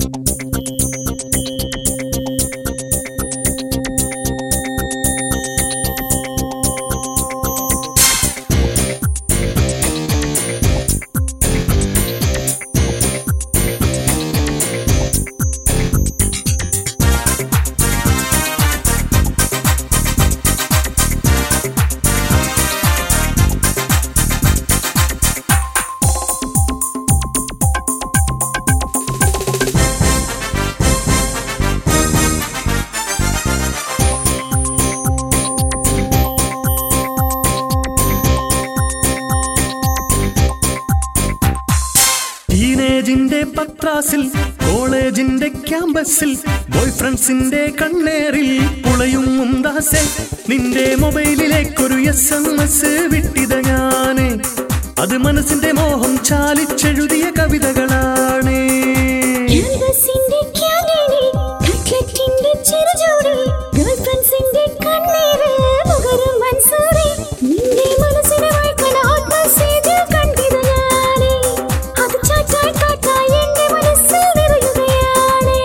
ടീനേജിന്റെ പത്രാസിൽ കോളേജിന്റെ ക്യാമ്പസിൽ ബോയ് ഫ്രണ്ട്സിന്റെ കണ്ണേറിൽ പുളയും മുന്താസെ നിന്റെ മൊബൈലിലേക്കൊരു എസ് എം എസ് വിട്ടിത ഞാന് അത് മനസ്സിന്റെ മോഹം ചാലിച്ചെഴുതിയ കവിതകളാണ് ക്യാൻവാസിന്റെ ക്യാൻഡീനിൽ കട്ട്ലറ്റിന്റെ ചെറുചൂടിൽ ഗേൾഫ്രണ്ട്സിന്റെ കണ്ണീര് മുഖരും മൻസൂറി നിന്റെ മനസ്സിനെ വായിക്കണ ആത്മസേജിൽ കണ്ടിത് ഞാനേ അത് ചാറ്റായി കാറ്റായി എന്റെ മനസ്സിൽ നിറയുകയാണ്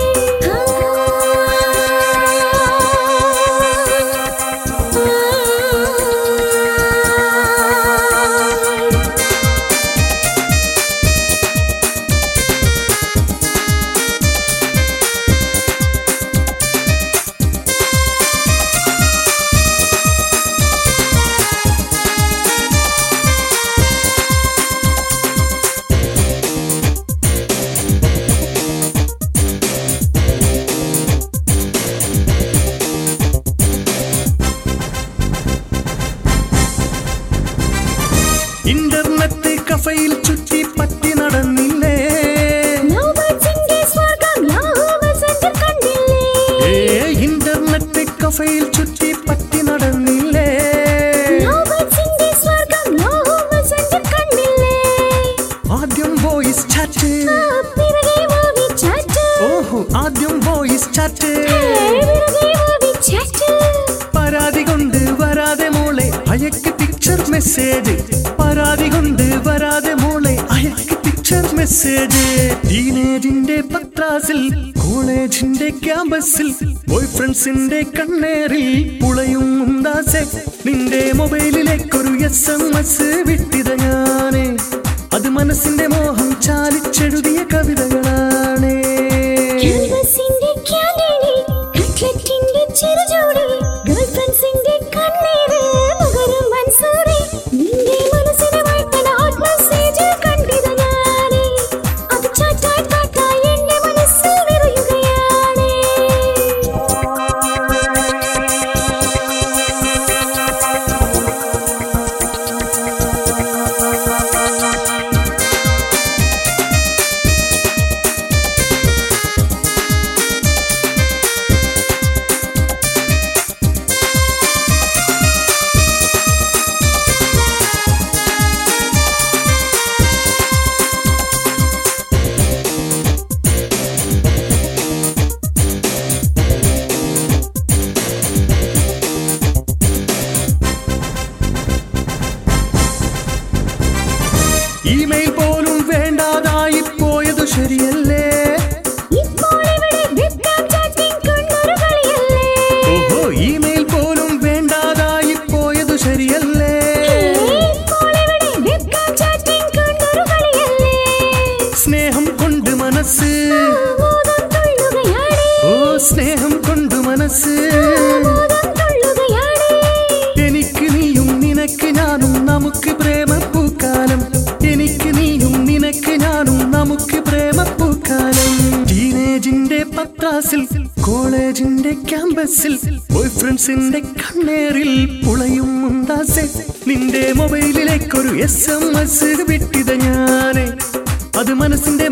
ആ ഇന്റർനെറ്റ് കഫയിൽ ചുറ്റി പറ്റി നടന്നില്ലേ ലൗബേർഡ്സിന്റെ സ്വർഗം യാഹോവസന്റെ കണ്ടില്ലേ ഏ ഇന്റർനെറ്റ് കഫയിൽ ചുറ്റി പറ്റി നടന്നില്ലേ ലൗബേർഡ്സിന്റെ സ്വർഗം യാഹോവസന്റെ കണ്ടില്ലേ ആദ്യം വോയിസ് ചാറ്റ് ആ പിറകെ മൂവി ചാറ്റ് ഓഹോ ആദ്യം വോയിസ് ചാറ്റ് പിറകെ മൂവി ചാറ്റ് പരാതി കൊണ്ട് വരാതെ മോളെ അയക്ക് പിക്ചർ മെസ്സേജ് പരാതി കൊണ്ട് വരാതെ മോളെ അയക്ക് പിക്ചർ മെസ്സേജ് ടീനേജിന്റെ പത്രാസിൽ കോളേജിന്റെ ക്യാമ്പസിൽ ബോയ് ഫ്രണ്ട്സിന്റെ കണ്ണേറിൽ പുളയും മുന്താസെ നിന്റെ മൊബൈലിലേക്കൊരു എസ് എം എസ് വിട്ടിത ഞാന് അത് മനസ്സിന്റെ മോഹം ചാലിച്ചെഴുതിയ കവിതകളാണ് ക്യാൻവാസിന്റെ ക്യാൻഡീനിൽ കട്ട്ലറ്റിന്റെ ചെറുചൂടിൽ ഗേൾഫ്രണ്ട്സിന്റെ കണ്ണീര് മുഖരും മൻസൂറി നിന്റെ മനസ്സിനെ വായിക്കണ ആത്മസേജിൽ കണ്ടിത് ഞാനേ അത് ചാറ്റായി കാറ്റായി എന്റെ മനസ്സിൽ നിറയുകയാണ് ഇമെയിൽ പോലും വേണ്ടാതായി പോയത് ശരിയല്ലേ ഇപ്പോൾ ഇവിടെ വെബ്കാം ചാറ്റിംഗ് കണ്ണൊരു കളിയല്ലേ ഓഹോ ഇമെയിൽ പോലും വേണ്ടാതായി പോയത് ശരിയല്ലേ ഇപ്പോൾ ഇവിടെ വെബ്കാം ചാറ്റിംഗ് കണ്ണൊരു കളിയല്ലേ സ്നേഹം കൊണ്ട് മനസ്സ് മോദം തുള്ളുകയാണ് ഓ സ്നേഹം കൊണ്ട് മനസ്സ് മോദം തുള്ളുകയാണ് എനിക്ക് നീയും നിനക്ക് ഞാനും നമുക്ക് പ്രേമപ്പൂക്കാലം എനിക്ക് നീയും നിനക്ക് ഞാനും നമുക്ക് പ്രേമപ്പൂക്കാലം ടീനേജിന്റെ പത്രാസിൽ കോളേജിന്റെ ക്യാമ്പസിൽ ബോയ് ഫ്രണ്ട്സിന്റെ കണ്ണേറിൽ പുളയും മുന്താസെ നിന്റെ മൊബൈലിലേക്കൊരു എസ് എം എസ് വിട്ടിത ഞാന് അത് മനസ്സിന്റെ